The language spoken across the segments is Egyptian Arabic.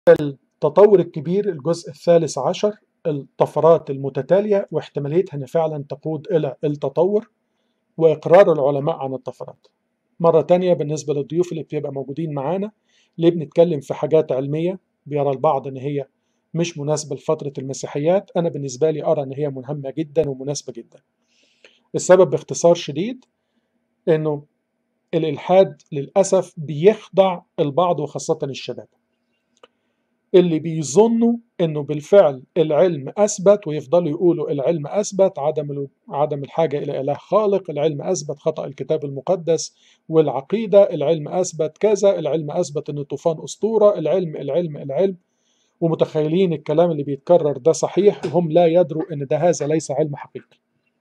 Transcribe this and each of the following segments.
التطور الكبير الجزء الثالث عشر الطفرات المتتالية واحتماليتها أن فعلا تقود إلى التطور وإقرار العلماء عن الطفرات مرة تانية بالنسبة للضيوف اللي بتبقى موجودين معانا ليه بنتكلم في حاجات علمية بيرى البعض أن هي مش مناسبة لفترة المسيحيات أنا بالنسبة لي أرى أن هي مهمة جدا ومناسبة جدا السبب باختصار شديد أنه الإلحاد للأسف بيخضع البعض وخاصة الشباب اللي بيظنوا انه بالفعل العلم اثبت ويفضلوا يقولوا العلم اثبت عدم عدم الحاجه الى اله خالق، العلم اثبت خطا الكتاب المقدس والعقيده، العلم اثبت كذا، العلم اثبت ان الطوفان اسطوره، العلم العلم العلم ومتخيلين الكلام اللي بيتكرر ده صحيح وهم لا يدروا ان ده هذا ليس علم حقيقي.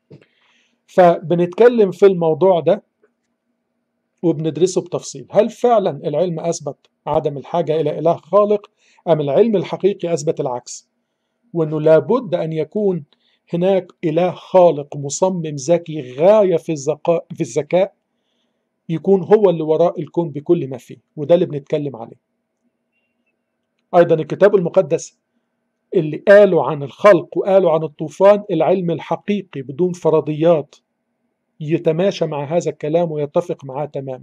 فبنتكلم في الموضوع ده وبندرسه بتفصيل، هل فعلا العلم اثبت عدم الحاجه الى اله خالق أم العلم الحقيقي أثبت العكس وأنه لابد أن يكون هناك إله خالق مصمم ذكي غاية في الذكاء في الذكاء يكون هو اللي وراء الكون بكل ما فيه وده اللي بنتكلم عليه أيضا الكتاب المقدس اللي قالوا عن الخلق وقالوا عن الطوفان العلم الحقيقي بدون فرضيات يتماشى مع هذا الكلام ويتفق معاه تماما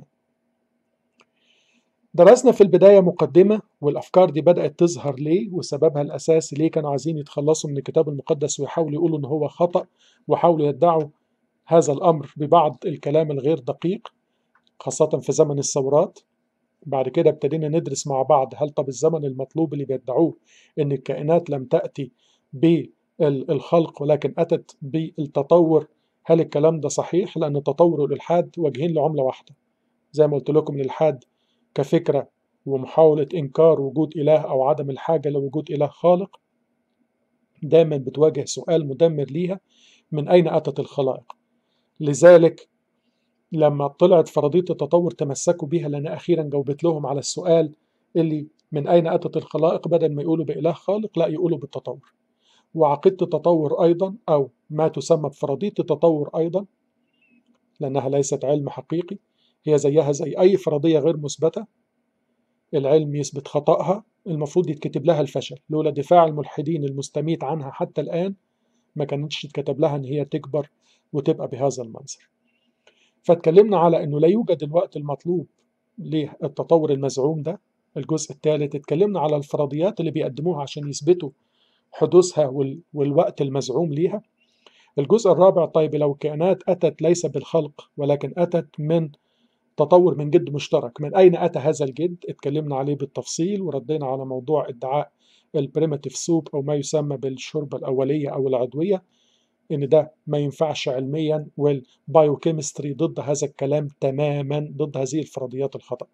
درسنا في البداية مقدمة والأفكار دي بدأت تظهر ليه وسببها الأساسي ليه كانوا عايزين يتخلصوا من الكتاب المقدس ويحاولوا يقولوا إن هو خطأ وحاولوا يدعوا هذا الأمر ببعض الكلام الغير دقيق خاصة في زمن الثورات بعد كده ابتدينا ندرس مع بعض هل طب الزمن المطلوب اللي بيدعوه إن الكائنات لم تأتي بالخلق ولكن أتت بالتطور هل الكلام ده صحيح؟ لأن التطور والإلحاد واجهين لعملة واحدة زي ما قلت لكم الإلحاد كفكرة ومحاولة إنكار وجود إله أو عدم الحاجة لوجود إله خالق دايما بتواجه سؤال مدمر ليها من أين أتت الخلائق لذلك لما طلعت فرضية التطور تمسكوا بها لأن أخيرا جاوبت لهم على السؤال اللي من أين أتت الخلائق بدل ما يقولوا بإله خالق لا يقولوا بالتطور وعقيدة التطور أيضا أو ما تسمى بفرضية التطور أيضا لأنها ليست علم حقيقي هي زيها زي أي فرضية غير مثبتة العلم يثبت خطأها المفروض يتكتب لها الفشل لولا دفاع الملحدين المستميت عنها حتى الآن ما كانتش تتكتب لها إن هي تكبر وتبقى بهذا المنظر فاتكلمنا على أنه لا يوجد الوقت المطلوب للتطور المزعوم ده الجزء الثالث اتكلمنا على الفرضيات اللي بيقدموها عشان يثبتوا حدوثها والوقت المزعوم ليها الجزء الرابع طيب لو كائنات أتت ليس بالخلق ولكن أتت من تطور من جد مشترك من أين أتى هذا الجد اتكلمنا عليه بالتفصيل وردينا على موضوع ادعاء البريماتيف سوب أو ما يسمى بالشوربة الأولية أو العضوية إن ده ما ينفعش علميا والبايوكيمستري ضد هذا الكلام تماما ضد هذه الفرضيات الخطأ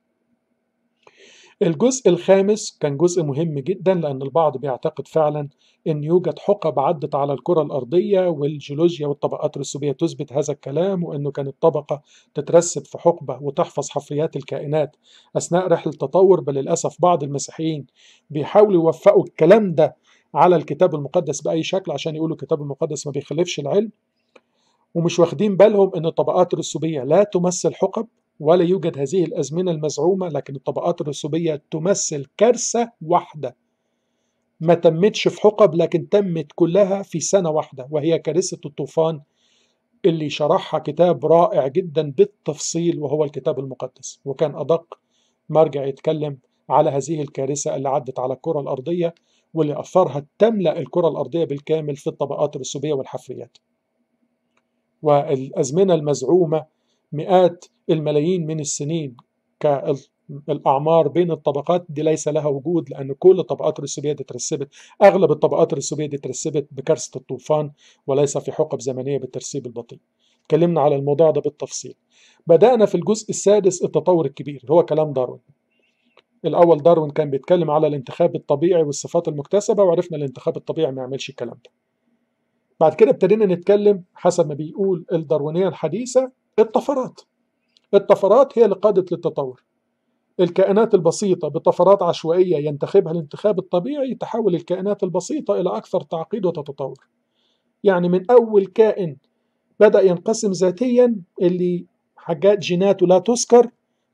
الجزء الخامس كان جزء مهم جدا لأن البعض بيعتقد فعلا أن يوجد حقب عدت على الكرة الأرضية والجيولوجيا والطبقات الرسوبية تثبت هذا الكلام وأنه كانت طبقة تترسب في حقبة وتحفظ حفريات الكائنات أثناء رحلة التطور بل للأسف بعض المسيحيين بيحاولوا يوفقوا الكلام ده على الكتاب المقدس بأي شكل عشان يقولوا الكتاب المقدس ما بيخلفش العلم ومش واخدين بالهم أن الطبقات الرسوبية لا تمثل حقب ولا يوجد هذه الأزمنة المزعومة لكن الطبقات الرسوبية تمثل كارثة واحدة ما تمتش في حقب لكن تمت كلها في سنة واحدة وهي كارثة الطوفان اللي شرحها كتاب رائع جدا بالتفصيل وهو الكتاب المقدس وكان أدق مرجع يتكلم على هذه الكارثة اللي عدت على الكرة الأرضية واللي أثرها تملأ الكرة الأرضية بالكامل في الطبقات الرسوبية والحفريات والأزمنة المزعومة مئات الملايين من السنين كالأعمار بين الطبقات دي ليس لها وجود لأن كل الطبقات الرسوبية دي ترسبت أغلب الطبقات الرسوبية دي ترسبت بكارثة الطوفان وليس في حقب زمنية بالترسيب البطيء اتكلمنا على الموضوع ده بالتفصيل بدأنا في الجزء السادس التطور الكبير هو كلام داروين الأول داروين كان بيتكلم على الانتخاب الطبيعي والصفات المكتسبة وعرفنا الانتخاب الطبيعي ما يعملش الكلام ده بعد كده ابتدينا نتكلم حسب ما بيقول الداروينية الحديثة الطفرات الطفرات هي اللي قادت للتطور الكائنات البسيطة بطفرات عشوائية ينتخبها الانتخاب الطبيعي تحول الكائنات البسيطة إلى أكثر تعقيد وتتطور يعني من أول كائن بدأ ينقسم ذاتيا اللي حاجات جيناته لا تذكر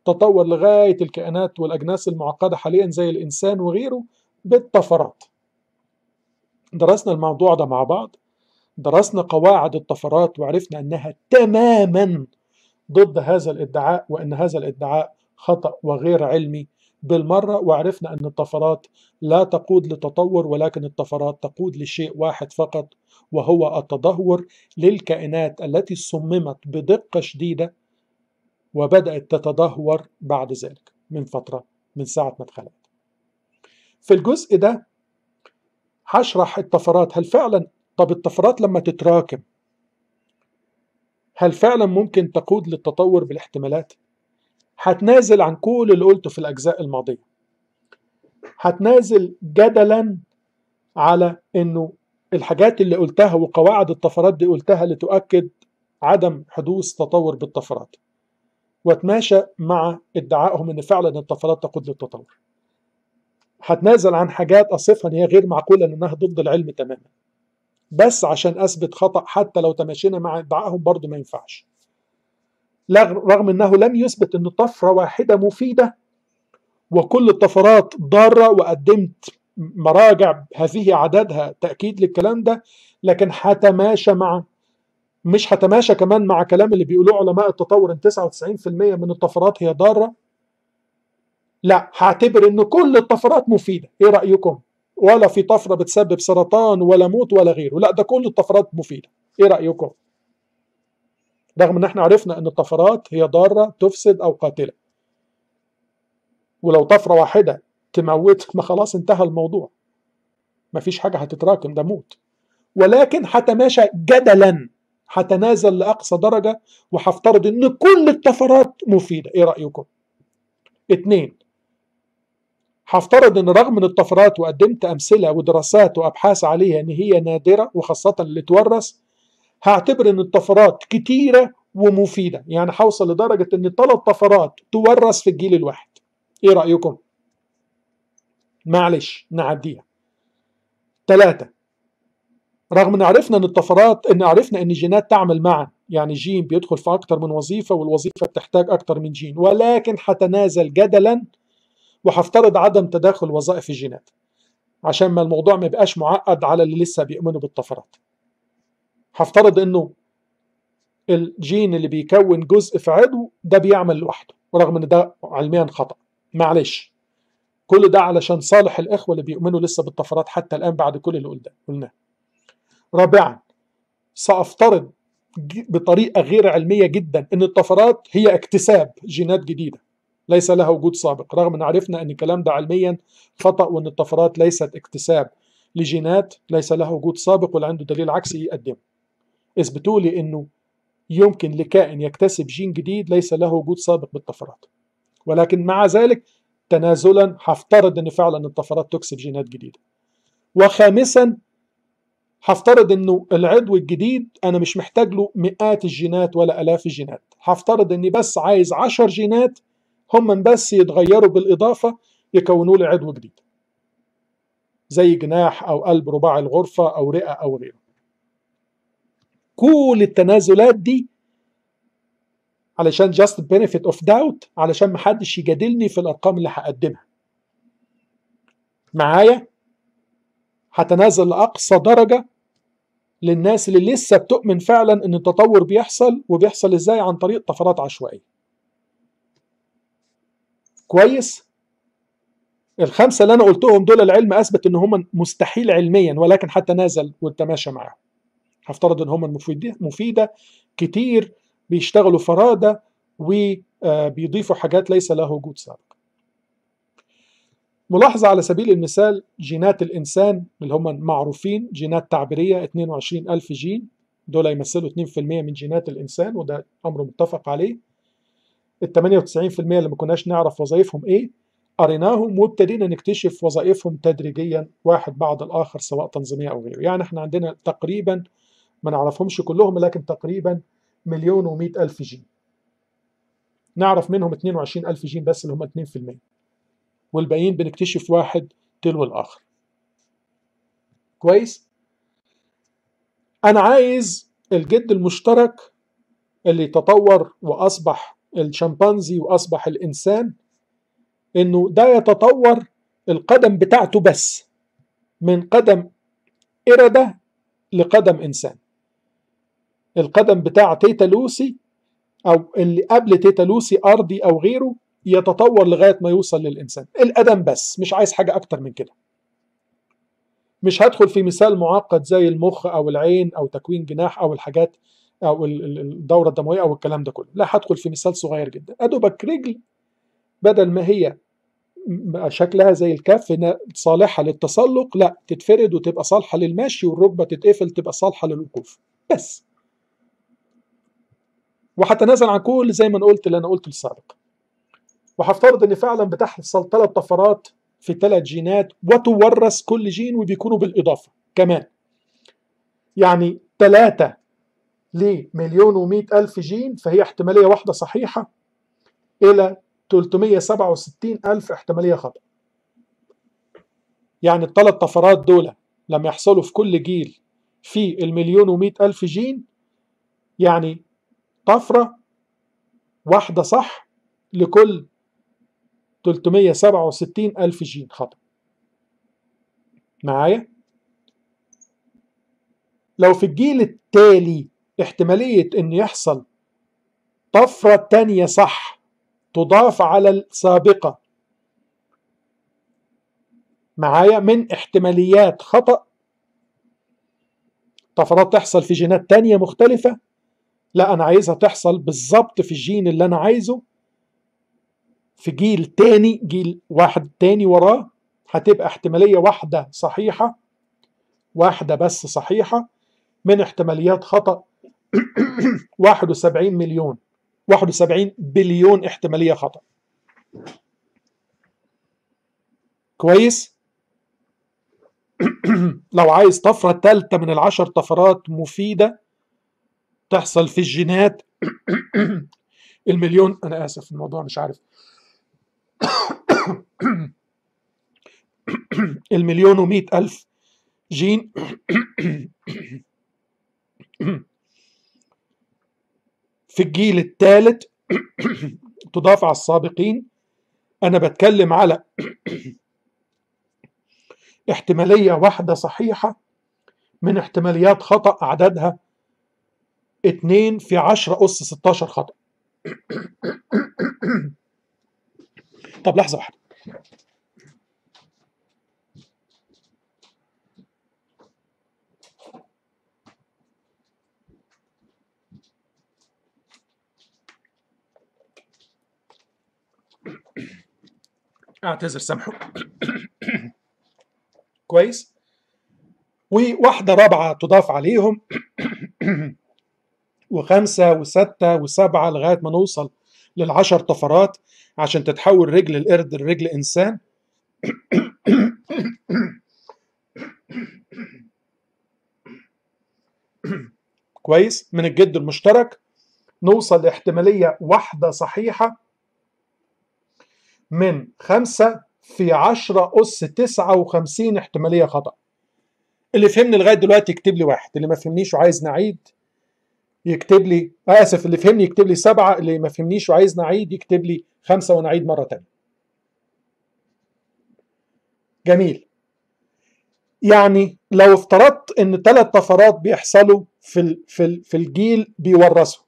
تطور لغاية الكائنات والأجناس المعقدة حاليا زي الإنسان وغيره بالطفرات درسنا الموضوع ده مع بعض درسنا قواعد الطفرات وعرفنا أنها تماما ضد هذا الادعاء وأن هذا الادعاء خطأ وغير علمي بالمرة وعرفنا أن الطفرات لا تقود لتطور ولكن الطفرات تقود لشيء واحد فقط وهو التدهور للكائنات التي صممت بدقة شديدة وبدأت تتدهور بعد ذلك من فترة من ساعة ما اتخلقت في الجزء ده هشرح الطفرات هل فعلا طب الطفرات لما تتراكم هل فعلا ممكن تقود للتطور بالاحتمالات؟ هتنازل عن كل اللي قلته في الأجزاء الماضية هتنازل جدلا على انه الحاجات اللي قلتها وقواعد الطفرات دي قلتها لتؤكد عدم حدوث تطور بالطفرات واتماشى مع ادعائهم ان فعلا الطفرات تقود للتطور هتنازل عن حاجات اصفها ان هي غير معقوله لانها ضد العلم تماما بس عشان اثبت خطا حتى لو تماشينا مع ادعائهم برضه ما ينفعش رغم انه لم يثبت ان طفره واحده مفيده وكل الطفرات ضاره وقدمت مراجع هذه عددها تاكيد للكلام ده لكن هتماشى مع مش هتماشى كمان مع كلام اللي بيقولوه علماء التطور ان 99% من الطفرات هي ضاره لا هعتبر ان كل الطفرات مفيده ايه رايكم ولا في طفره بتسبب سرطان ولا موت ولا غيره لا ده كل الطفرات مفيده ايه رايكم رغم ان احنا عرفنا ان الطفرات هي ضاره تفسد او قاتله ولو طفره واحده تموت ما خلاص انتهى الموضوع مفيش حاجه هتتراكم ده موت ولكن هتماشى جدلا هتنازل لاقصى درجه وهفترض ان كل الطفرات مفيده ايه رايكم اتنين هفترض ان رغم من الطفرات وقدمت امثله ودراسات وابحاث عليها ان هي نادره وخاصه اللي تورث هعتبر ان الطفرات كتيره ومفيده يعني هوصل لدرجه ان ثلاث طفرات تورث في الجيل الواحد ايه رايكم معلش نعديها ثلاثة رغم ان عرفنا ان الطفرات ان عرفنا ان الجينات تعمل معا يعني جين بيدخل في اكتر من وظيفه والوظيفه بتحتاج اكتر من جين ولكن هتنازل جدلا وهفترض عدم تداخل وظائف الجينات عشان ما الموضوع ما يبقاش معقد على اللي لسه بيؤمنوا بالطفرات هفترض انه الجين اللي بيكون جزء في عضو ده بيعمل لوحده ورغم ان ده علميا خطا معلش كل ده علشان صالح الاخوه اللي بيؤمنوا لسه بالطفرات حتى الان بعد كل اللي قلناه رابعا سافترض بطريقه غير علميه جدا ان الطفرات هي اكتساب جينات جديده ليس لها وجود سابق رغم ان عرفنا ان الكلام ده علميا خطا وان الطفرات ليست اكتساب لجينات ليس لها وجود سابق واللي عنده دليل عكسي يقدمه اثبتوا لي انه يمكن لكائن يكتسب جين جديد ليس له وجود سابق بالطفرات ولكن مع ذلك تنازلا هفترض ان فعلا الطفرات تكسب جينات جديده وخامسا هفترض انه العضو الجديد انا مش محتاج له مئات الجينات ولا الاف الجينات هفترض اني بس عايز عشر جينات هم بس يتغيروا بالاضافه يكونوا لي عضو جديد زي جناح او قلب رباعي الغرفه او رئه او غيره كل التنازلات دي علشان just benefit of doubt علشان محدش يجادلني في الارقام اللي هقدمها معايا هتنازل لاقصى درجه للناس اللي لسه بتؤمن فعلا ان التطور بيحصل وبيحصل ازاي عن طريق طفرات عشوائيه كويس الخمسه اللي انا قلتهم دول العلم اثبت ان هم مستحيل علميا ولكن حتى نازل والتماشى معاهم هفترض ان هم مفيده مفيده كتير بيشتغلوا فرادة وبيضيفوا حاجات ليس لها وجود سابق ملاحظة على سبيل المثال جينات الإنسان اللي هم معروفين جينات تعبيرية 22 ألف جين دول يمثلوا 2% من جينات الإنسان وده أمر متفق عليه ال 98% اللي ما كناش نعرف وظائفهم إيه قريناهم وابتدينا نكتشف وظائفهم تدريجيا واحد بعد الآخر سواء تنظيمية أو غيره يعني احنا عندنا تقريبا ما نعرفهمش كلهم لكن تقريبا مليون ومئة ألف جين نعرف منهم 22 ألف جين بس اللي هم 2% والباقيين بنكتشف واحد تلو الآخر كويس أنا عايز الجد المشترك اللي تطور وأصبح الشمبانزي واصبح الانسان انه ده يتطور القدم بتاعته بس من قدم قردة لقدم انسان القدم بتاع تيتا لوسي او اللي قبل تيتا لوسي ارضي او غيره يتطور لغايه ما يوصل للانسان القدم بس مش عايز حاجه اكتر من كده مش هدخل في مثال معقد زي المخ او العين او تكوين جناح او الحاجات او الدوره الدمويه او الكلام ده كله لا هدخل في مثال صغير جدا ادوبك رجل بدل ما هي شكلها زي الكف صالحه للتسلق لا تتفرد وتبقى صالحه للمشي والركبه تتقفل تبقى صالحه للوقوف بس وهتنازل عن كل زي ما انا قلت اللي انا قلته السابق وهفترض ان فعلا بتحصل ثلاث طفرات في ثلاث جينات وتورث كل جين وبيكونوا بالاضافه كمان يعني ثلاثه لمليون ومئة ألف جين فهي احتمالية واحدة صحيحة إلى 367 ألف احتمالية خطأ يعني الثلاث طفرات دول لما يحصلوا في كل جيل في المليون ومئة ألف جين يعني طفرة واحدة صح لكل 367 ألف جين خطأ معايا لو في الجيل التالي احتمالية ان يحصل طفرة تانية صح تضاف على السابقة معايا من احتماليات خطأ طفرات تحصل في جينات تانية مختلفة لا أنا عايزها تحصل بالظبط في الجين اللي أنا عايزه في جيل تاني جيل واحد تاني وراه هتبقى احتمالية واحدة صحيحة واحدة بس صحيحة من احتماليات خطأ 71 مليون 71 بليون احتمالية خطأ كويس لو عايز طفرة تالتة من العشر طفرات مفيدة تحصل في الجينات المليون أنا آسف الموضوع مش عارف المليون ومئة ألف جين في الجيل الثالث تضاف على السابقين أنا بتكلم على احتمالية واحدة صحيحة من احتماليات خطأ عددها 2 في 10 أس 16 خطأ طب لحظة واحدة اعتذر سامحوا كويس وواحدة رابعة تضاف عليهم وخمسة وستة وسبعة لغاية ما نوصل للعشر طفرات عشان تتحول رجل القرد لرجل إنسان كويس من الجد المشترك نوصل لاحتمالية واحدة صحيحة من خمسة في عشرة أس تسعة وخمسين احتمالية خطأ اللي فهمني لغاية دلوقتي يكتب لي واحد اللي ما فهمنيش وعايز نعيد يكتب لي آسف اللي فهمني يكتب لي سبعة اللي ما فهمنيش وعايز نعيد يكتب لي خمسة ونعيد مرة تانية جميل يعني لو افترضت ان ثلاث طفرات بيحصلوا في ال في ال في الجيل بيورثوا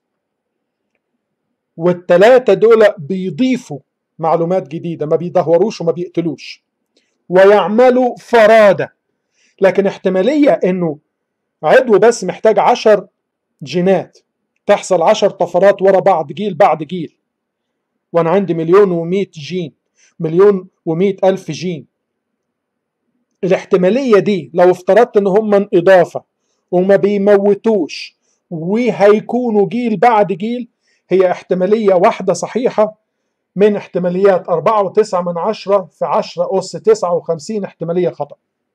والثلاثه دول بيضيفوا معلومات جديده ما بيدهوروش وما بيقتلوش ويعملوا فرادة لكن احتمالية انه عضو بس محتاج عشر جينات تحصل عشر طفرات ورا بعض جيل بعد جيل وانا عندي مليون ومئة جين مليون ومئة ألف جين الاحتمالية دي لو افترضت ان هم إضافة وما بيموتوش وهيكونوا جيل بعد جيل هي احتمالية واحدة صحيحة من احتماليات 4.9 من عشرة في 10 أس 59 احتمالية خطأ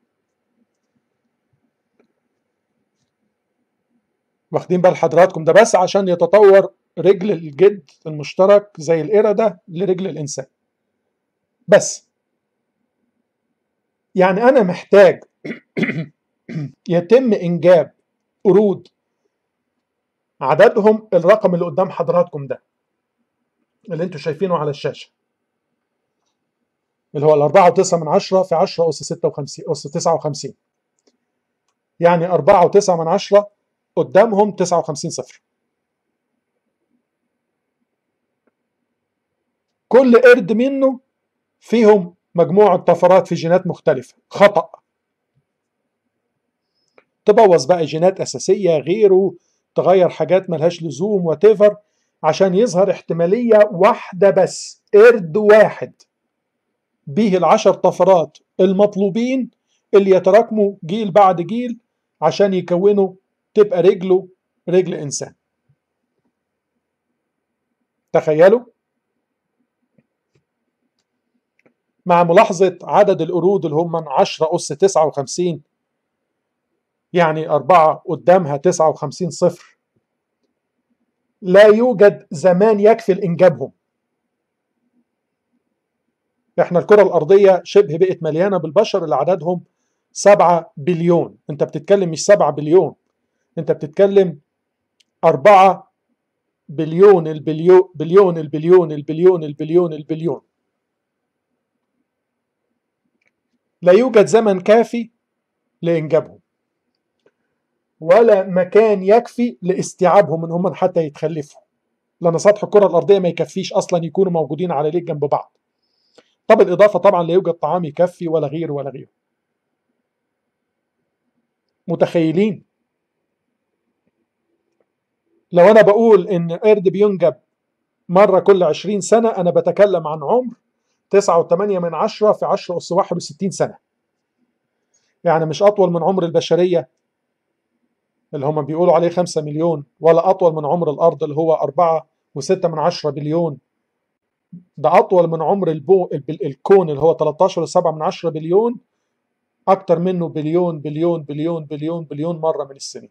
واخدين بال حضراتكم ده بس عشان يتطور رجل الجد المشترك زي القردة لرجل الإنسان بس يعني أنا محتاج يتم إنجاب قرود عددهم الرقم اللي قدام حضراتكم ده اللي انتوا شايفينه على الشاشة اللي هو الأربعة وتسعة من عشرة في عشرة أس ستة وخمسين أس تسعة وخمسين يعني أربعة وتسعة من عشرة قدامهم تسعة وخمسين صفر كل قرد منه فيهم مجموعة طفرات في جينات مختلفة خطأ تبوظ بقى جينات أساسية غيره تغير حاجات ملهاش لزوم وتفر عشان يظهر احتمالية واحدة بس قرد واحد به العشر طفرات المطلوبين اللي يتراكموا جيل بعد جيل عشان يكونوا تبقى رجله رجل إنسان تخيلوا مع ملاحظة عدد القرود اللي هم من 10 أس 59 يعني أربعة قدامها 59 صفر لا يوجد زمان يكفي لإنجابهم احنا الكرة الأرضية شبه بقت مليانة بالبشر اللي عددهم 7 بليون انت بتتكلم مش 7 بليون انت بتتكلم 4 بليون البليون بليون البليون البليون البليون البليون لا يوجد زمن كافي لإنجابهم ولا مكان يكفي لاستيعابهم ان هم حتى يتخلفوا لان سطح الكره الارضيه ما يكفيش اصلا يكونوا موجودين على ليك جنب بعض طب الاضافه طبعا لا يوجد طعام يكفي ولا غير ولا غيره متخيلين لو انا بقول ان قرد بينجب مره كل 20 سنه انا بتكلم عن عمر 9.8 من عشرة في 10 أس 61 سنة يعني مش أطول من عمر البشرية اللي هم بيقولوا عليه 5 مليون ولا أطول من عمر الأرض اللي هو 4 و6 من عشرة بليون ده أطول من عمر البو الكون اللي هو 13 و7 من عشرة بليون أكتر منه بليون بليون بليون بليون بليون مرة من السنين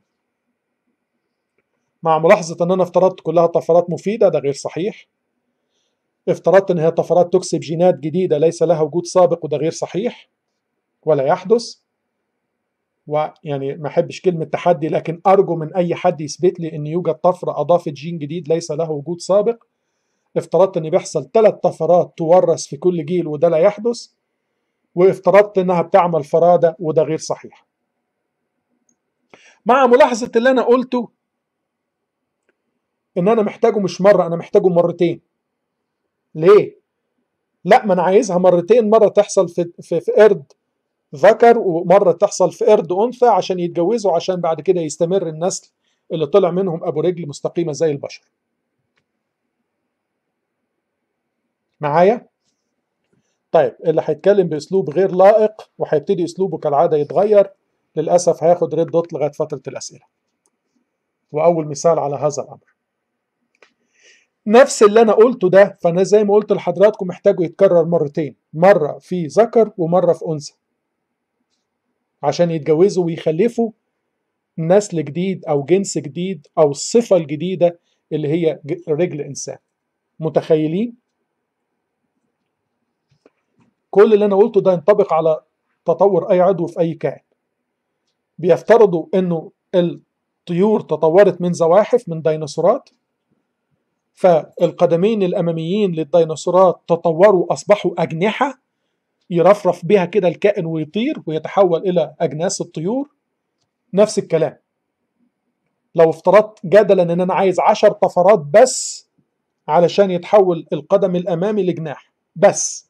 مع ملاحظة أن أنا افترضت كلها طفرات مفيدة ده غير صحيح افترضت ان هي طفرات تكسب جينات جديده ليس لها وجود سابق وده غير صحيح ولا يحدث ويعني ما احبش كلمه تحدي لكن ارجو من اي حد يثبت لي ان يوجد طفره اضافت جين جديد ليس له وجود سابق افترضت ان بيحصل ثلاث طفرات تورث في كل جيل وده لا يحدث وافترضت انها بتعمل فراده وده غير صحيح مع ملاحظه اللي انا قلته ان انا محتاجه مش مره انا محتاجه مرتين ليه؟ لا ما انا عايزها مرتين مره تحصل في في, في قرد ذكر ومره تحصل في قرد انثى عشان يتجوزوا عشان بعد كده يستمر النسل اللي طلع منهم ابو رجل مستقيمه زي البشر. معايا؟ طيب اللي هيتكلم باسلوب غير لائق وهيبتدي اسلوبه كالعاده يتغير للاسف هياخد ريد دوت لغايه فتره الاسئله. واول مثال على هذا الامر. نفس اللي انا قلته ده فانا زي ما قلت لحضراتكم محتاجه يتكرر مرتين مره في ذكر ومره في انثى عشان يتجوزوا ويخلفوا نسل جديد او جنس جديد او الصفه الجديده اللي هي رجل انسان متخيلين كل اللي انا قلته ده ينطبق على تطور اي عضو في اي كائن بيفترضوا انه الطيور تطورت من زواحف من ديناصورات فالقدمين الاماميين للديناصورات تطوروا اصبحوا اجنحه يرفرف بها كده الكائن ويطير ويتحول الى اجناس الطيور نفس الكلام لو افترضت جدلا ان انا عايز عشر طفرات بس علشان يتحول القدم الامامي لجناح بس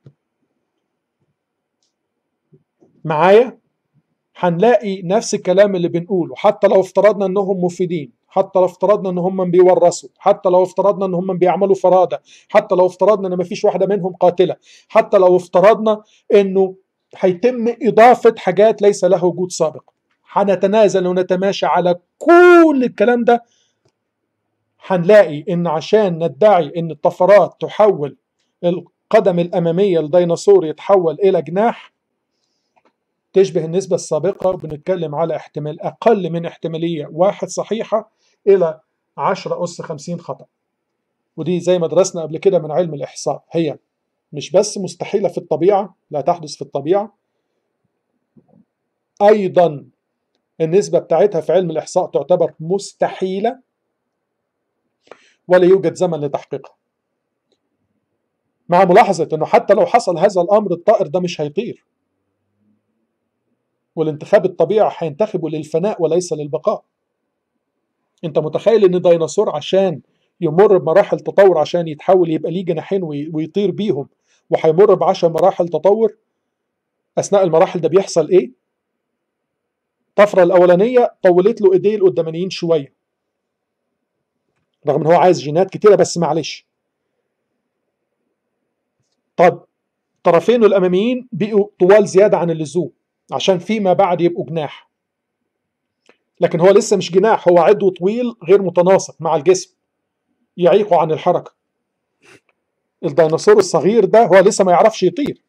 معايا هنلاقي نفس الكلام اللي بنقوله حتى لو افترضنا انهم مفيدين حتى لو افترضنا ان هم بيورثوا حتى لو افترضنا ان هم بيعملوا فرادة حتى لو افترضنا ان مفيش واحدة منهم قاتلة حتى لو افترضنا انه هيتم اضافة حاجات ليس لها وجود سابق هنتنازل ونتماشى على كل الكلام ده هنلاقي ان عشان ندعي ان الطفرات تحول القدم الامامية لديناصور يتحول الى جناح تشبه النسبة السابقة بنتكلم على احتمال أقل من احتمالية واحد صحيحة إلى 10 أس 50 خطأ ودي زي ما درسنا قبل كده من علم الإحصاء هي مش بس مستحيلة في الطبيعة لا تحدث في الطبيعة أيضا النسبة بتاعتها في علم الإحصاء تعتبر مستحيلة ولا يوجد زمن لتحقيقها مع ملاحظة أنه حتى لو حصل هذا الأمر الطائر ده مش هيطير والانتخاب الطبيعي هينتخبه للفناء وليس للبقاء انت متخيل ان ديناصور عشان يمر بمراحل تطور عشان يتحول يبقى ليه جناحين ويطير بيهم وهيمر بعشر مراحل تطور اثناء المراحل ده بيحصل ايه الطفره الاولانيه طولت له ايديه القدامانيين شويه رغم ان هو عايز جينات كتيره بس معلش طب طرفينه الاماميين بقوا طوال زياده عن اللزوم عشان فيما بعد يبقوا جناح لكن هو لسه مش جناح هو عضو طويل غير متناسق مع الجسم يعيقه عن الحركه الديناصور الصغير ده هو لسه ما يعرفش يطير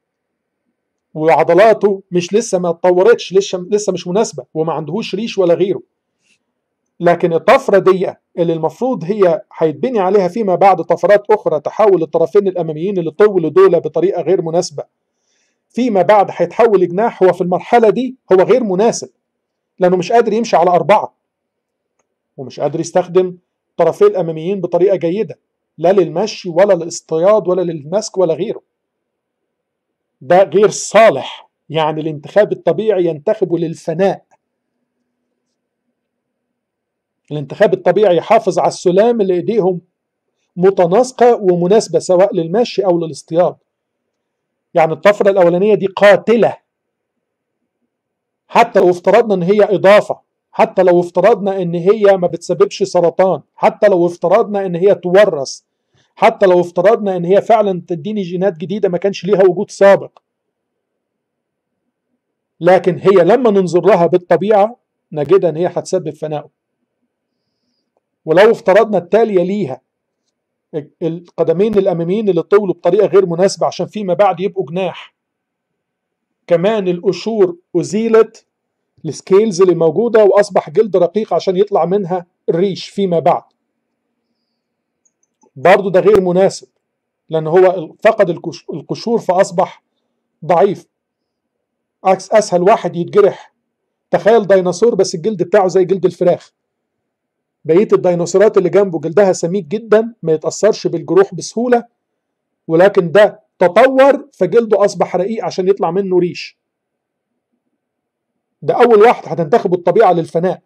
وعضلاته مش لسه ما اتطورتش لسه لسه مش مناسبه وما عندهوش ريش ولا غيره لكن الطفره دي اللي المفروض هي هيتبني عليها فيما بعد طفرات اخرى تحول الطرفين الاماميين اللي طولوا دول بطريقه غير مناسبه فيما بعد هيتحول جناح هو في المرحله دي هو غير مناسب لانه مش قادر يمشي على اربعه ومش قادر يستخدم طرفيه الاماميين بطريقه جيده لا للمشي ولا للاصطياد ولا للمسك ولا غيره ده غير صالح يعني الانتخاب الطبيعي ينتخبه للفناء الانتخاب الطبيعي يحافظ على السلام اللي ايديهم متناسقه ومناسبه سواء للمشي او للاصطياد يعني الطفره الاولانيه دي قاتله حتى لو افترضنا ان هي اضافه حتى لو افترضنا ان هي ما بتسببش سرطان حتى لو افترضنا ان هي تورث حتى لو افترضنا ان هي فعلا تديني جينات جديده ما كانش ليها وجود سابق لكن هي لما ننظر لها بالطبيعه نجد ان هي هتسبب فناء ولو افترضنا التاليه ليها القدمين الاماميين اللي طولوا بطريقه غير مناسبه عشان فيما بعد يبقوا جناح كمان القشور ازيلت السكيلز اللي موجوده واصبح جلد رقيق عشان يطلع منها الريش فيما بعد برضه ده غير مناسب لان هو فقد القشور فاصبح ضعيف عكس اسهل واحد يتجرح تخيل ديناصور بس الجلد بتاعه زي جلد الفراخ بقيه الديناصورات اللي جنبه جلدها سميك جدا ما يتاثرش بالجروح بسهوله ولكن ده تطور فجلده اصبح رقيق عشان يطلع منه ريش ده اول واحد هتنتخب الطبيعه للفناء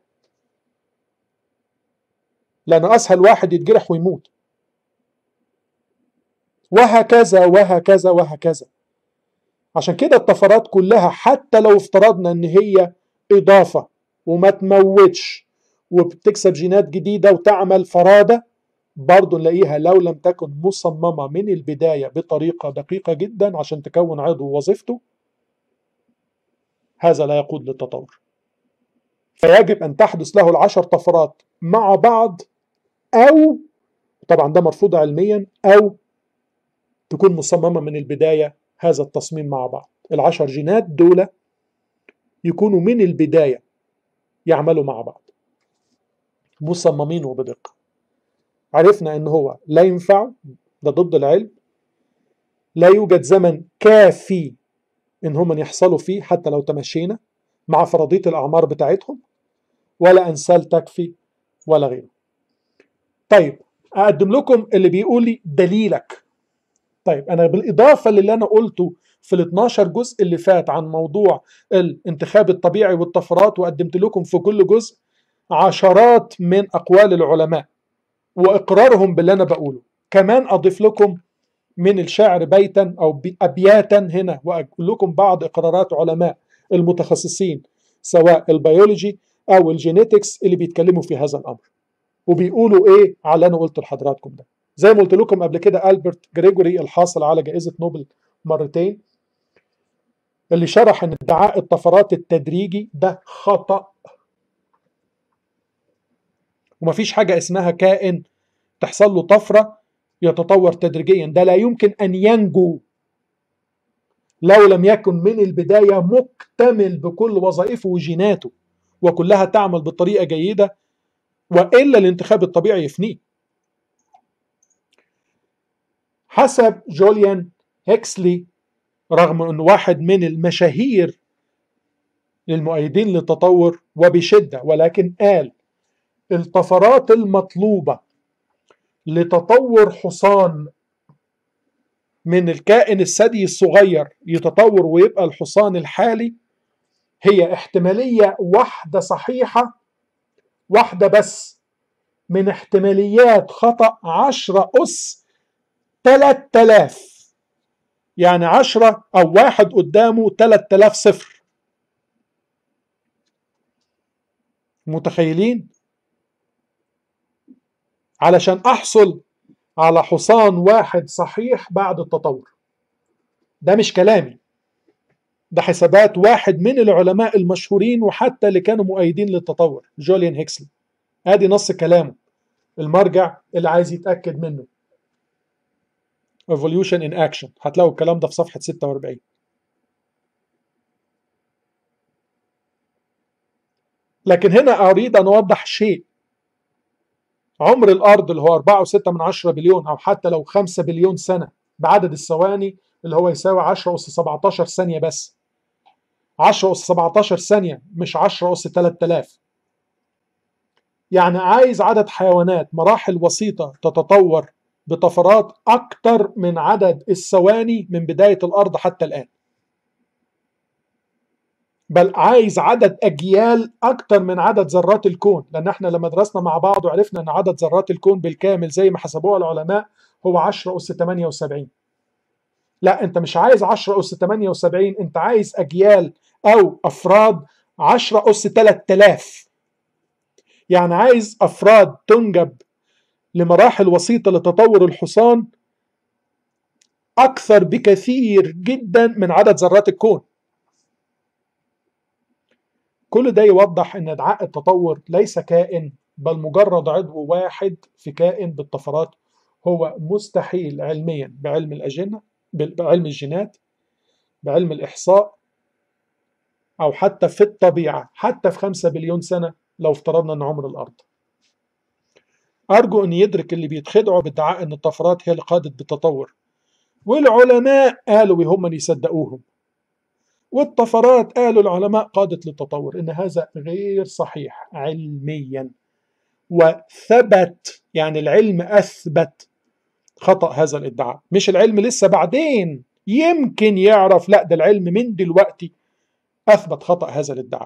لان اسهل واحد يتجرح ويموت وهكذا وهكذا وهكذا عشان كده الطفرات كلها حتى لو افترضنا ان هي اضافه وما تموتش وبتكسب جينات جديده وتعمل فراده برضه نلاقيها لو لم تكن مصممه من البدايه بطريقه دقيقه جدا عشان تكون عضو وظيفته هذا لا يقود للتطور فيجب ان تحدث له العشر طفرات مع بعض او طبعا ده مرفوض علميا او تكون مصممه من البدايه هذا التصميم مع بعض العشر جينات دول يكونوا من البدايه يعملوا مع بعض مصممين وبدقه عرفنا ان هو لا ينفع ده ضد العلم لا يوجد زمن كافي ان هم يحصلوا فيه حتى لو تمشينا مع فرضيه الاعمار بتاعتهم ولا انسال تكفي ولا غيره طيب اقدم لكم اللي بيقول لي دليلك طيب انا بالاضافه للي انا قلته في ال 12 جزء اللي فات عن موضوع الانتخاب الطبيعي والطفرات وقدمت لكم في كل جزء عشرات من اقوال العلماء واقرارهم باللي انا بقوله كمان اضيف لكم من الشعر بيتا او ابياتا هنا واقول لكم بعض اقرارات علماء المتخصصين سواء البيولوجي او الجينيتكس اللي بيتكلموا في هذا الامر وبيقولوا ايه على اللي انا قلت لحضراتكم ده زي ما قلت لكم قبل كده البرت جريجوري الحاصل على جائزه نوبل مرتين اللي شرح ان ادعاء الطفرات التدريجي ده خطأ ومفيش حاجة اسمها كائن تحصل له طفرة يتطور تدريجيا ده لا يمكن أن ينجو لو لم يكن من البداية مكتمل بكل وظائفه وجيناته وكلها تعمل بطريقة جيدة وإلا الانتخاب الطبيعي يفنيه حسب جوليان هيكسلي رغم أنه واحد من المشاهير للمؤيدين للتطور وبشدة ولكن قال الطفرات المطلوبة لتطور حصان من الكائن الثدي الصغير يتطور ويبقى الحصان الحالي هي احتمالية واحدة صحيحة واحدة بس من احتماليات خطأ عشرة أس تلات تلاف يعني عشرة أو واحد قدامه تلات تلاف صفر متخيلين علشان أحصل على حصان واحد صحيح بعد التطور ده مش كلامي ده حسابات واحد من العلماء المشهورين وحتى اللي كانوا مؤيدين للتطور جوليان هيكسلي ادي نص كلامه المرجع اللي عايز يتاكد منه Evolution in Action هتلاقوا الكلام ده في صفحة 46 لكن هنا أريد أن أوضح شيء عمر الأرض اللي هو 4.6 من 10 بليون أو حتى لو 5 بليون سنة بعدد الثواني اللي هو يساوي 10 أس 17 ثانية بس 10 أس 17 ثانية مش 10 أس 3000 يعني عايز عدد حيوانات مراحل وسيطة تتطور بطفرات أكتر من عدد الثواني من بداية الأرض حتى الآن بل عايز عدد أجيال أكتر من عدد ذرات الكون لأن احنا لما درسنا مع بعض وعرفنا أن عدد ذرات الكون بالكامل زي ما حسبوها العلماء هو 10 أس 78 لا أنت مش عايز 10 أس 78 أنت عايز أجيال أو أفراد 10 أس 3000 يعني عايز أفراد تنجب لمراحل وسيطة لتطور الحصان أكثر بكثير جدا من عدد ذرات الكون كل ده يوضح أن ادعاء التطور ليس كائن بل مجرد عضو واحد في كائن بالطفرات هو مستحيل علميا بعلم الأجنة بعلم الجينات بعلم الإحصاء أو حتى في الطبيعة حتى في خمسة بليون سنة لو افترضنا أن عمر الأرض أرجو أن يدرك اللي بيتخدعوا بادعاء أن الطفرات هي اللي قادت بالتطور والعلماء قالوا وهم من يصدقوهم والطفرات قالوا العلماء قادت للتطور إن هذا غير صحيح علميا وثبت يعني العلم أثبت خطأ هذا الادعاء مش العلم لسه بعدين يمكن يعرف لا ده العلم من دلوقتي أثبت خطأ هذا الادعاء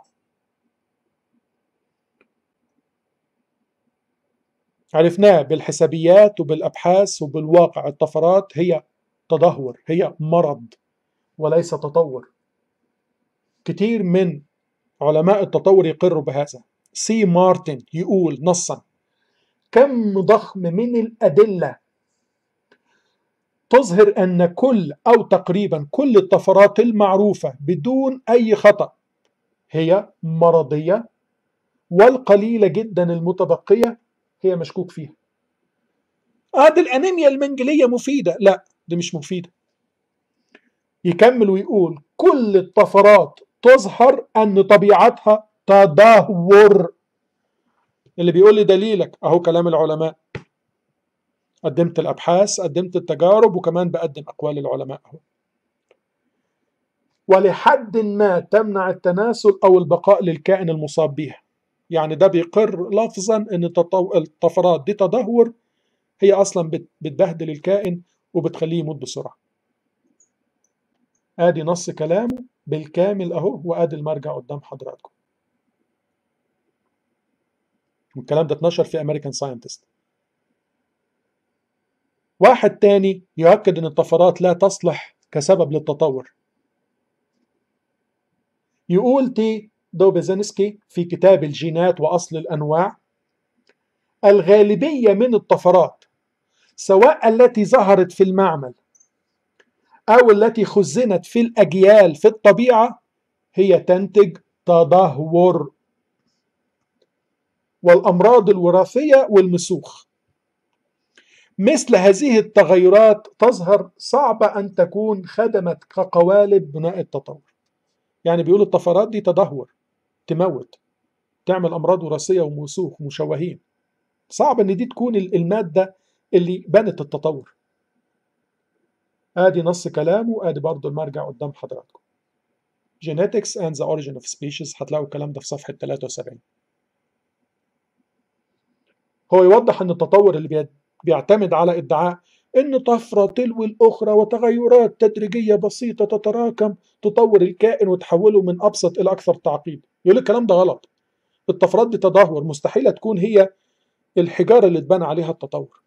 عرفناه بالحسابيات وبالابحاث وبالواقع الطفرات هي تدهور هي مرض وليس تطور كتير من علماء التطور يقروا بهذا سي مارتن يقول نصا كم ضخم من الادله تظهر ان كل او تقريبا كل الطفرات المعروفه بدون اي خطا هي مرضيه والقليله جدا المتبقيه هي مشكوك فيها اه دي الانيميا المنجليه مفيده لا دي مش مفيده يكمل ويقول كل الطفرات تظهر ان طبيعتها تدهور اللي بيقول لي دليلك اهو كلام العلماء قدمت الابحاث قدمت التجارب وكمان بقدم اقوال العلماء اهو ولحد ما تمنع التناسل او البقاء للكائن المصاب بها يعني ده بيقر لفظا ان الطفرات دي تدهور هي اصلا بتبهدل الكائن وبتخليه يموت بسرعه ادي نص كلامه بالكامل اهو وادي المرجع قدام حضراتكم والكلام ده اتنشر في امريكان ساينتست واحد تاني يؤكد ان الطفرات لا تصلح كسبب للتطور يقول تي دوبيزنسكي في كتاب الجينات وأصل الأنواع الغالبية من الطفرات سواء التي ظهرت في المعمل أو التي خزنت في الأجيال في الطبيعة هي تنتج تدهور والأمراض الوراثية والمسوخ مثل هذه التغيرات تظهر صعبة أن تكون خدمت كقوالب بناء التطور يعني بيقول الطفرات دي تدهور تموت تعمل امراض وراثيه ومسوخ ومشوهين صعب ان دي تكون الماده اللي بنت التطور ادي نص كلامه ادي برضه المرجع قدام حضراتكم Genetics and the Origin of Species هتلاقوا الكلام ده في صفحة 73 هو يوضح ان التطور اللي بيعتمد على ادعاء إن طفرة تلو الأخرى وتغيرات تدريجية بسيطة تتراكم تطور الكائن وتحوله من أبسط إلى أكثر تعقيد يقول الكلام ده غلط الطفرات دي تدهور مستحيلة تكون هي الحجارة اللي اتبنى عليها التطور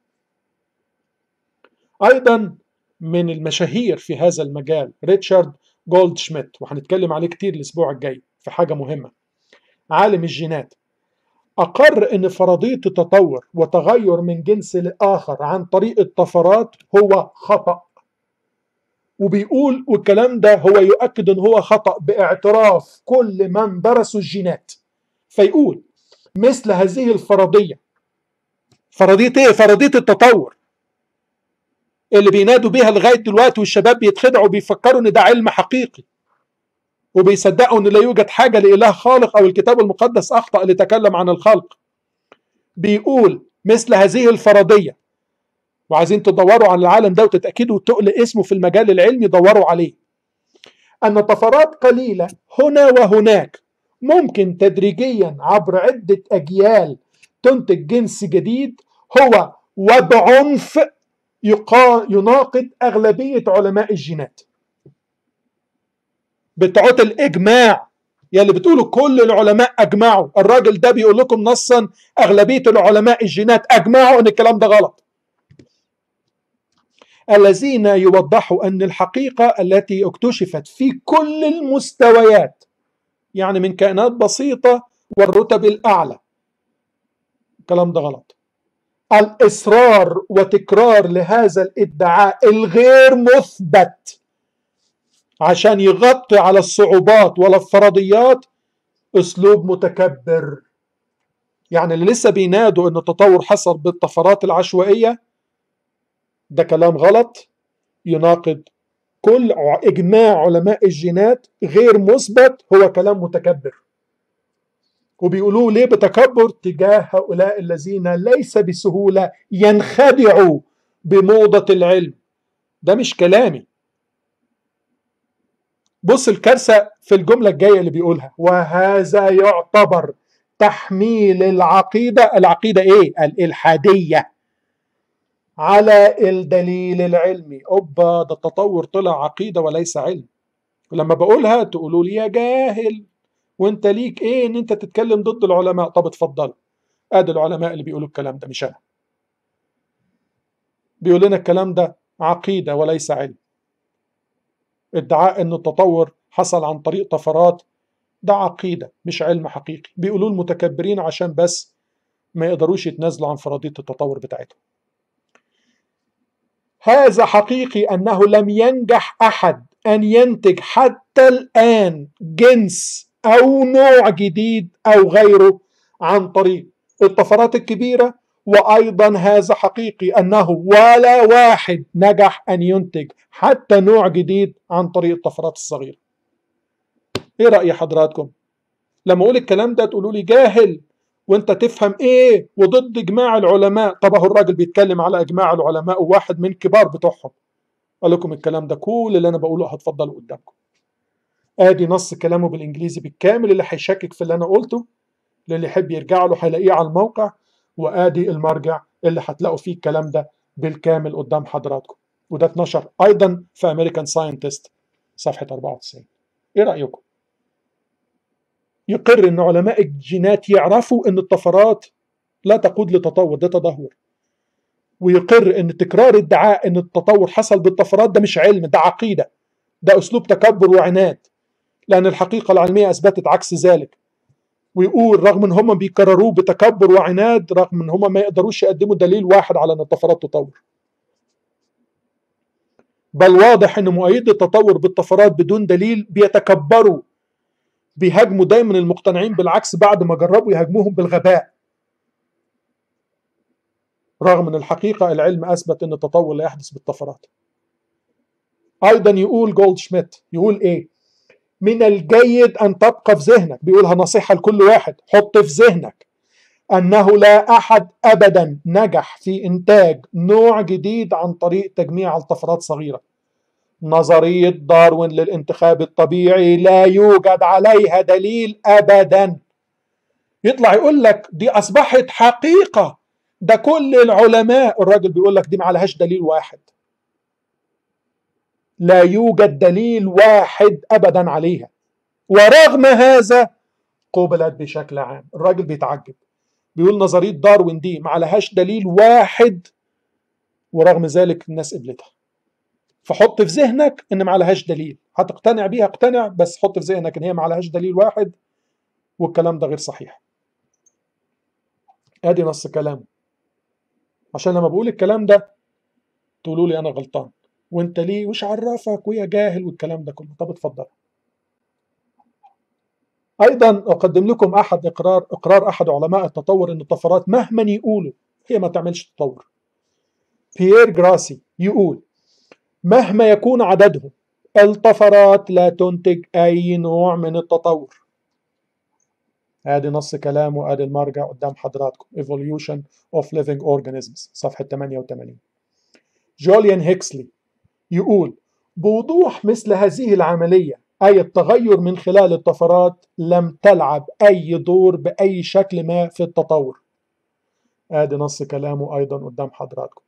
أيضا من المشاهير في هذا المجال ريتشارد جولد شميت وهنتكلم عليه كتير الأسبوع الجاي في حاجة مهمة عالم الجينات أقر أن فرضية التطور وتغير من جنس لآخر عن طريق الطفرات هو خطأ وبيقول والكلام ده هو يؤكد أن هو خطأ باعتراف كل من درسوا الجينات فيقول مثل هذه الفرضية فرضية ايه؟ فرضية التطور اللي بينادوا بيها لغاية دلوقتي والشباب بيتخدعوا بيفكروا ان ده علم حقيقي وبيصدقوا ان لا يوجد حاجة لإله خالق او الكتاب المقدس اخطأ لتكلم عن الخلق بيقول مثل هذه الفرضية وعايزين تدوروا عن العالم ده وتتأكدوا وتقل اسمه في المجال العلمي دوروا عليه أن طفرات قليلة هنا وهناك ممكن تدريجيا عبر عدة أجيال تنتج جنس جديد هو وبعنف يناقض أغلبية علماء الجينات بتوعات الإجماع يلي بتقولوا كل العلماء أجمعوا الراجل ده بيقول لكم نصا أغلبية العلماء الجينات أجمعوا أن الكلام ده غلط الذين يوضحوا أن الحقيقة التي اكتشفت في كل المستويات يعني من كائنات بسيطة والرتب الأعلى الكلام ده غلط الإصرار وتكرار لهذا الادعاء الغير مثبت عشان يغطي على الصعوبات ولا الفرضيات أسلوب متكبر يعني اللي لسه بينادوا أن التطور حصل بالطفرات العشوائية ده كلام غلط يناقض كل إجماع علماء الجينات غير مثبت هو كلام متكبر وبيقولوه ليه بتكبر تجاه هؤلاء الذين ليس بسهولة ينخدعوا بموضة العلم ده مش كلامي بص الكارثة في الجملة الجاية اللي بيقولها وهذا يعتبر تحميل العقيدة العقيدة ايه الإلحادية على الدليل العلمي أوبا ده التطور طلع عقيدة وليس علم ولما بقولها تقولوا لي يا جاهل وانت ليك ايه ان انت تتكلم ضد العلماء طب اتفضل ادي العلماء اللي بيقولوا الكلام ده مش انا بيقول لنا الكلام ده عقيدة وليس علم ادعاء ان التطور حصل عن طريق طفرات ده عقيدة مش علم حقيقي بيقولوا المتكبرين عشان بس ما يقدروش يتنازلوا عن فرضية التطور بتاعتهم هذا حقيقي أنه لم ينجح أحد أن ينتج حتى الآن جنس أو نوع جديد أو غيره عن طريق الطفرات الكبيرة وأيضا هذا حقيقي أنه ولا واحد نجح أن ينتج حتى نوع جديد عن طريق الطفرات الصغيرة إيه رأي حضراتكم؟ لما أقول الكلام ده تقولوا لي جاهل وانت تفهم ايه وضد اجماع العلماء طب اهو الراجل بيتكلم على اجماع العلماء وواحد من كبار بتوعهم قال لكم الكلام ده كل اللي انا بقوله هتفضلوا قدامكم ادي نص كلامه بالانجليزي بالكامل اللي هيشكك في اللي انا قلته اللي يحب يرجع له هيلاقيه على الموقع وادي المرجع اللي هتلاقوا فيه الكلام ده بالكامل قدام حضراتكم وده اتنشر ايضا في امريكان ساينتست صفحه 94 ايه رايكم يقر ان علماء الجينات يعرفوا ان الطفرات لا تقود لتطور ده تدهور ويقر ان تكرار ادعاء ان التطور حصل بالطفرات ده مش علم ده عقيده ده اسلوب تكبر وعناد لان الحقيقه العلميه اثبتت عكس ذلك ويقول رغم ان هم بيكرروه بتكبر وعناد رغم ان هم ما يقدروش يقدموا دليل واحد على ان الطفرات تطور بل واضح ان مؤيدي التطور بالطفرات بدون دليل بيتكبروا بيهاجموا دايما المقتنعين بالعكس بعد ما جربوا يهاجموهم بالغباء رغم ان الحقيقه العلم اثبت ان التطور لا يحدث بالطفرات ايضا يقول جولد شميت يقول ايه من الجيد ان تبقى في ذهنك بيقولها نصيحه لكل واحد حط في ذهنك انه لا احد ابدا نجح في انتاج نوع جديد عن طريق تجميع الطفرات صغيره نظريه داروين للانتخاب الطبيعي لا يوجد عليها دليل ابدا يطلع يقول لك دي اصبحت حقيقه ده كل العلماء الراجل بيقول لك دي ما عليهاش دليل واحد لا يوجد دليل واحد ابدا عليها ورغم هذا قبلت بشكل عام الراجل بيتعجب بيقول نظريه داروين دي ما عليهاش دليل واحد ورغم ذلك الناس قبلتها فحط في ذهنك ان ما عليهاش دليل هتقتنع بيها اقتنع بس حط في ذهنك ان هي ما عليهاش دليل واحد والكلام ده غير صحيح ادي نص كلامه عشان لما بقول الكلام ده تقولوا لي انا غلطان وانت ليه وش عرفك ويا جاهل والكلام ده كله طب اتفضل ايضا اقدم لكم احد اقرار اقرار احد علماء التطور ان الطفرات مهما يقولوا هي ما تعملش تطور بيير جراسي يقول مهما يكون عددهم الطفرات لا تنتج اي نوع من التطور ادي نص كلام وادي المرجع قدام حضراتكم Evolution of Living Organisms صفحة 88 جوليان هيكسلي يقول بوضوح مثل هذه العملية أي التغير من خلال الطفرات لم تلعب أي دور بأي شكل ما في التطور ادي نص كلامه أيضا قدام حضراتكم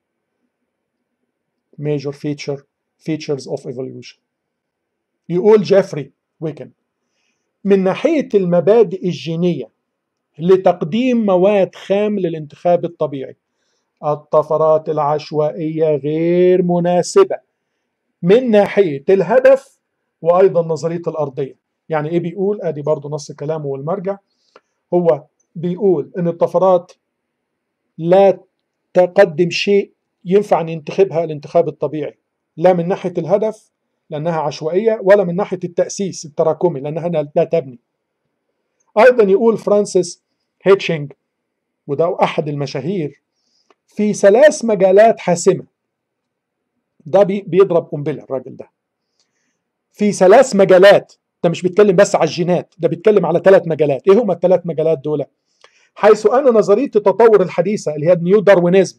Major feature features of evolution يقول جيفري ويكن من ناحية المبادئ الجينية لتقديم مواد خام للانتخاب الطبيعي الطفرات العشوائية غير مناسبة من ناحية الهدف وأيضا نظرية الأرضية يعني إيه بيقول أدي برضو نص كلامه والمرجع هو بيقول إن الطفرات لا تقدم شيء ينفع ننتخبها الانتخاب الطبيعي لا من ناحية الهدف لأنها عشوائية ولا من ناحية التأسيس التراكمي لأنها لا تبني أيضا يقول فرانسيس هيتشنج وده أحد المشاهير في ثلاث مجالات حاسمة ده بيضرب قنبلة الراجل ده في ثلاث مجالات ده مش بيتكلم بس على الجينات ده بيتكلم على ثلاث مجالات ايه هما الثلاث مجالات دول حيث ان نظريه التطور الحديثه اللي هي النيو داروينيزم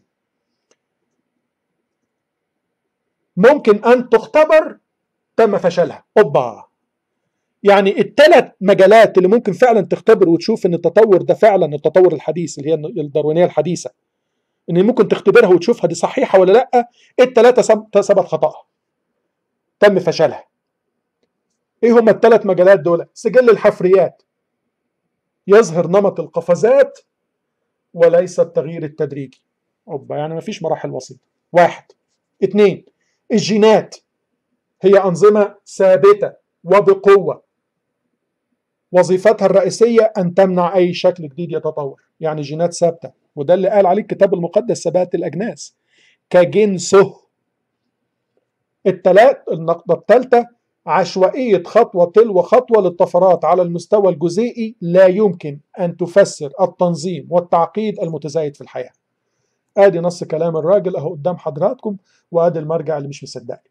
ممكن ان تختبر تم فشلها اوبا يعني الثلاث مجالات اللي ممكن فعلا تختبر وتشوف ان التطور ده فعلا التطور الحديث اللي هي الداروينيه الحديثه ان ممكن تختبرها وتشوفها دي صحيحه ولا لا الثلاثه ثبت خطأها تم فشلها ايه هما الثلاث مجالات دول سجل الحفريات يظهر نمط القفزات وليس التغيير التدريجي اوبا يعني مفيش مراحل وسيطه واحد اثنين الجينات هي أنظمة ثابتة وبقوة وظيفتها الرئيسية أن تمنع أي شكل جديد يتطور يعني جينات ثابتة وده اللي قال عليه الكتاب المقدس ثبات الأجناس كجنسه التلات النقطة الثالثة عشوائية خطوة تلو خطوة للطفرات على المستوى الجزيئي لا يمكن أن تفسر التنظيم والتعقيد المتزايد في الحياة ادي نص كلام الراجل اهو قدام حضراتكم وادي المرجع اللي مش مصدقني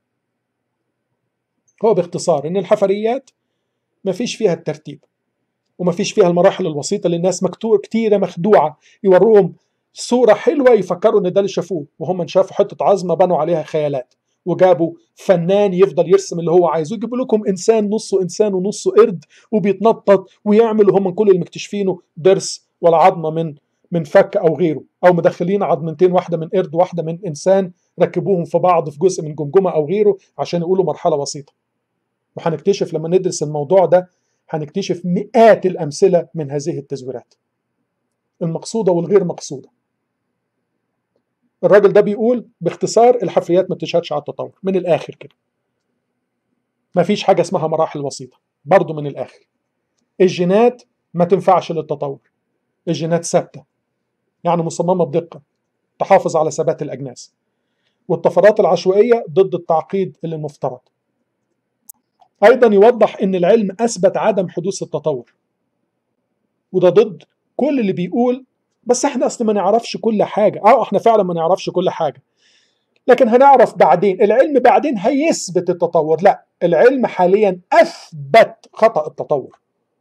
هو باختصار ان الحفريات مفيش فيها الترتيب ومفيش فيها المراحل الوسيطه للناس مكتوب كتيره مخدوعه يوروهم صوره حلوه يفكروا ان ده اللي شافوه وهم شافوا حته عظمه بنوا عليها خيالات وجابوا فنان يفضل يرسم اللي هو عايزه يجيبوا لكم انسان نصه انسان ونصه قرد وبيتنطط ويعمل هم كل اللي مكتشفينه ضرس ولا عظمه من من فك او غيره او مدخلين عظمتين واحده من قرد واحده من انسان ركبوهم في بعض في جزء من جمجمه او غيره عشان يقولوا مرحله بسيطه وهنكتشف لما ندرس الموضوع ده هنكتشف مئات الامثله من هذه التزويرات المقصوده والغير مقصوده الراجل ده بيقول باختصار الحفريات ما بتشهدش على التطور من الاخر كده ما فيش حاجه اسمها مراحل وسيطه برضه من الاخر الجينات ما تنفعش للتطور الجينات ثابته يعني مصممه بدقه تحافظ على ثبات الاجناس والطفرات العشوائيه ضد التعقيد اللي المفترض ايضا يوضح ان العلم اثبت عدم حدوث التطور وده ضد كل اللي بيقول بس احنا اصل ما نعرفش كل حاجه اه احنا فعلا ما نعرفش كل حاجه لكن هنعرف بعدين العلم بعدين هيثبت التطور لا العلم حاليا اثبت خطا التطور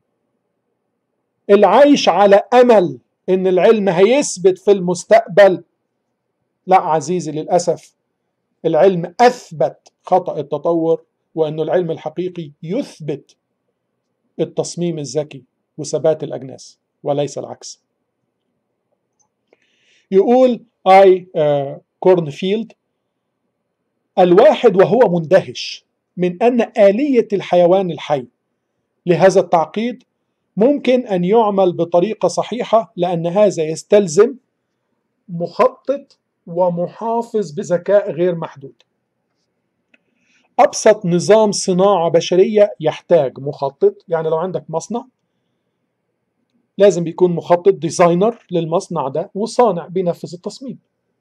اللي عايش على امل ان العلم هيثبت في المستقبل لا عزيزي للاسف العلم اثبت خطا التطور وأن العلم الحقيقي يثبت التصميم الذكي وثبات الأجناس وليس العكس يقول اي كورنفيلد الواحد وهو مندهش من ان اليه الحيوان الحي لهذا التعقيد ممكن ان يعمل بطريقه صحيحه لان هذا يستلزم مخطط ومحافظ بذكاء غير محدود ابسط نظام صناعه بشريه يحتاج مخطط يعني لو عندك مصنع لازم بيكون مخطط ديزاينر للمصنع ده وصانع بينفذ التصميم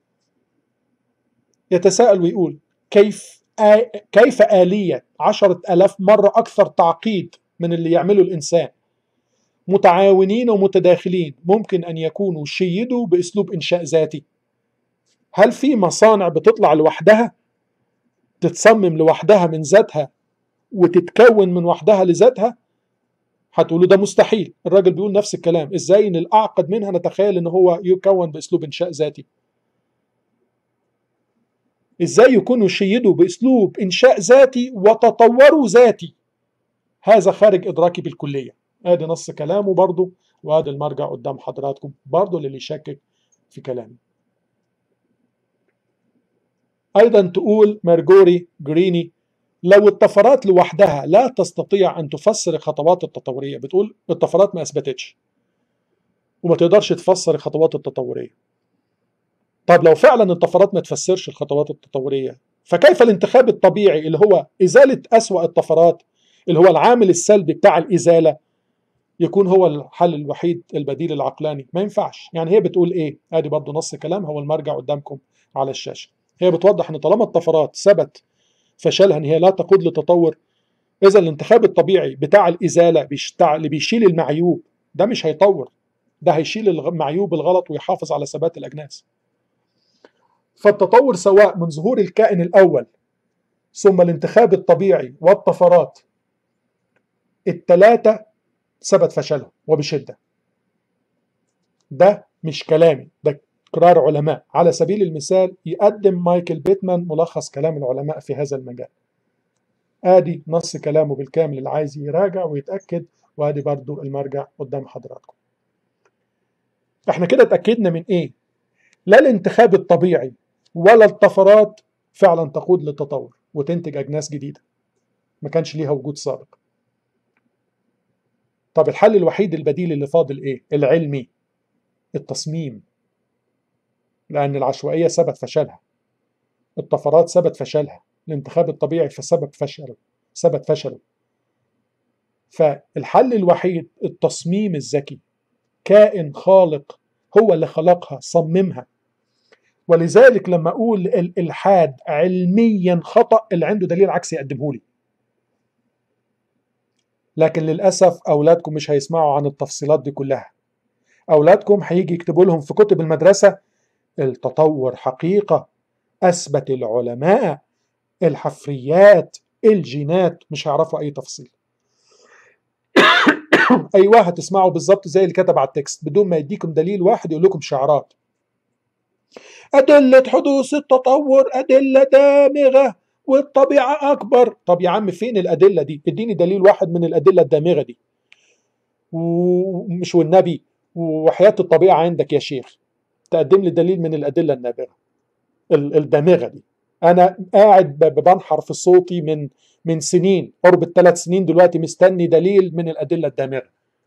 يتساءل ويقول كيف آ... كيف آلية عشرة ألاف مرة أكثر تعقيد من اللي يعمله الإنسان متعاونين ومتداخلين ممكن أن يكونوا شيدوا بأسلوب إنشاء ذاتي هل في مصانع بتطلع لوحدها تتصمم لوحدها من ذاتها وتتكون من وحدها لذاتها هتقولوا ده مستحيل الراجل بيقول نفس الكلام ازاي ان الاعقد منها نتخيل ان هو يكون باسلوب انشاء ذاتي ازاي يكونوا شيدوا باسلوب انشاء ذاتي وتطوروا ذاتي هذا خارج ادراكي بالكليه ادي نص كلامه برضه وادي المرجع قدام حضراتكم برضه للي يشكك في كلامي ايضا تقول مارجوري جريني لو الطفرات لوحدها لا تستطيع ان تفسر الخطوات التطوريه بتقول الطفرات ما اثبتتش وما تقدرش تفسر الخطوات التطوريه طب لو فعلا الطفرات ما تفسرش الخطوات التطوريه فكيف الانتخاب الطبيعي اللي هو ازاله اسوا الطفرات اللي هو العامل السلبي بتاع الازاله يكون هو الحل الوحيد البديل العقلاني ما ينفعش يعني هي بتقول ايه ادي برضه نص كلام هو المرجع قدامكم على الشاشه هي بتوضح ان طالما الطفرات ثبت فشلها ان هي لا تقود لتطور اذا الانتخاب الطبيعي بتاع الازاله بيشتع... اللي بيشيل المعيوب ده مش هيطور ده هيشيل المعيوب الغلط ويحافظ على ثبات الاجناس فالتطور سواء من ظهور الكائن الاول ثم الانتخاب الطبيعي والطفرات الثلاثه ثبت فشلهم وبشده ده مش كلامي ده قرار علماء على سبيل المثال يقدم مايكل بيتمان ملخص كلام العلماء في هذا المجال ادي نص كلامه بالكامل اللي عايز يراجع ويتاكد وادي برضو المرجع قدام حضراتكم احنا كده اتاكدنا من ايه لا الانتخاب الطبيعي ولا الطفرات فعلا تقود للتطور وتنتج اجناس جديده ما كانش ليها وجود سابق طب الحل الوحيد البديل اللي فاضل ايه العلمي التصميم لأن العشوائية ثبت فشلها الطفرات ثبت فشلها الانتخاب الطبيعي فسبب فشله ثبت فشله فالحل الوحيد التصميم الذكي كائن خالق هو اللي خلقها صممها ولذلك لما اقول الالحاد علميا خطا اللي عنده دليل عكسي يقدمه لي لكن للاسف اولادكم مش هيسمعوا عن التفصيلات دي كلها اولادكم هيجي يكتبوا لهم في كتب المدرسه التطور حقيقة أثبت العلماء الحفريات الجينات مش هيعرفوا أي تفصيل أيوة هتسمعوا بالظبط زي اللي كتب على التكست بدون ما يديكم دليل واحد يقول لكم شعارات أدلة حدوث التطور أدلة دامغة والطبيعة أكبر طب يا عم فين الأدلة دي اديني دليل واحد من الأدلة الدامغة دي ومش والنبي وحياة الطبيعة عندك يا شيخ تقدم لي دليل من الادله النابغه الدامغه دي انا قاعد بنحر في صوتي من من سنين قرب الثلاث سنين دلوقتي مستني دليل من الادله الدامغه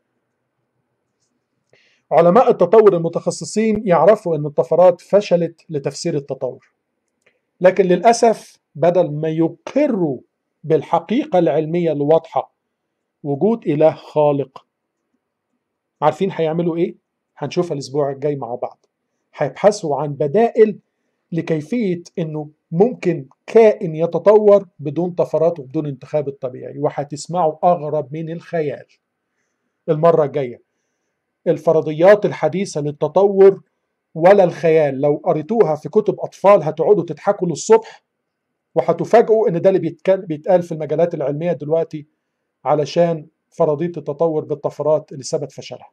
علماء التطور المتخصصين يعرفوا ان الطفرات فشلت لتفسير التطور لكن للاسف بدل ما يقروا بالحقيقه العلميه الواضحه وجود اله خالق عارفين هيعملوا ايه هنشوفها الاسبوع الجاي مع بعض هيبحثوا عن بدائل لكيفية انه ممكن كائن يتطور بدون طفرات وبدون انتخاب الطبيعي وهتسمعوا اغرب من الخيال المرة الجاية الفرضيات الحديثة للتطور ولا الخيال لو قريتوها في كتب اطفال هتقعدوا تضحكوا للصبح وهتفاجئوا ان ده اللي بيتقال في المجالات العلمية دلوقتي علشان فرضية التطور بالطفرات اللي ثبت فشلها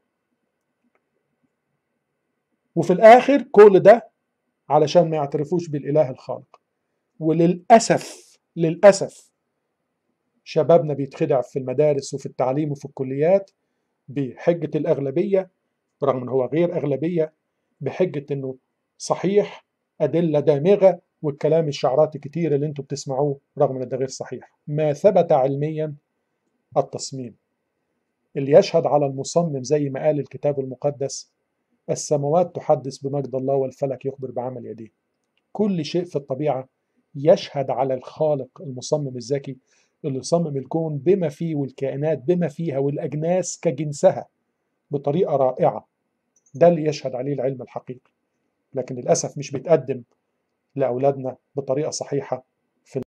وفي الاخر كل ده علشان ما يعترفوش بالاله الخالق وللاسف للاسف شبابنا بيتخدع في المدارس وفي التعليم وفي الكليات بحجه الاغلبيه رغم ان هو غير اغلبيه بحجه انه صحيح أدلة دامغة والكلام الشعارات الكتير اللي انتوا بتسمعوه رغم ان ده غير صحيح ما ثبت علميا التصميم اللي يشهد على المصمم زي ما قال الكتاب المقدس السماوات تحدث بمجد الله والفلك يخبر بعمل يديه كل شيء في الطبيعة يشهد على الخالق المصمم الذكي اللي صمم الكون بما فيه والكائنات بما فيها والأجناس كجنسها بطريقة رائعة ده اللي يشهد عليه العلم الحقيقي لكن للأسف مش بيتقدم لأولادنا بطريقة صحيحة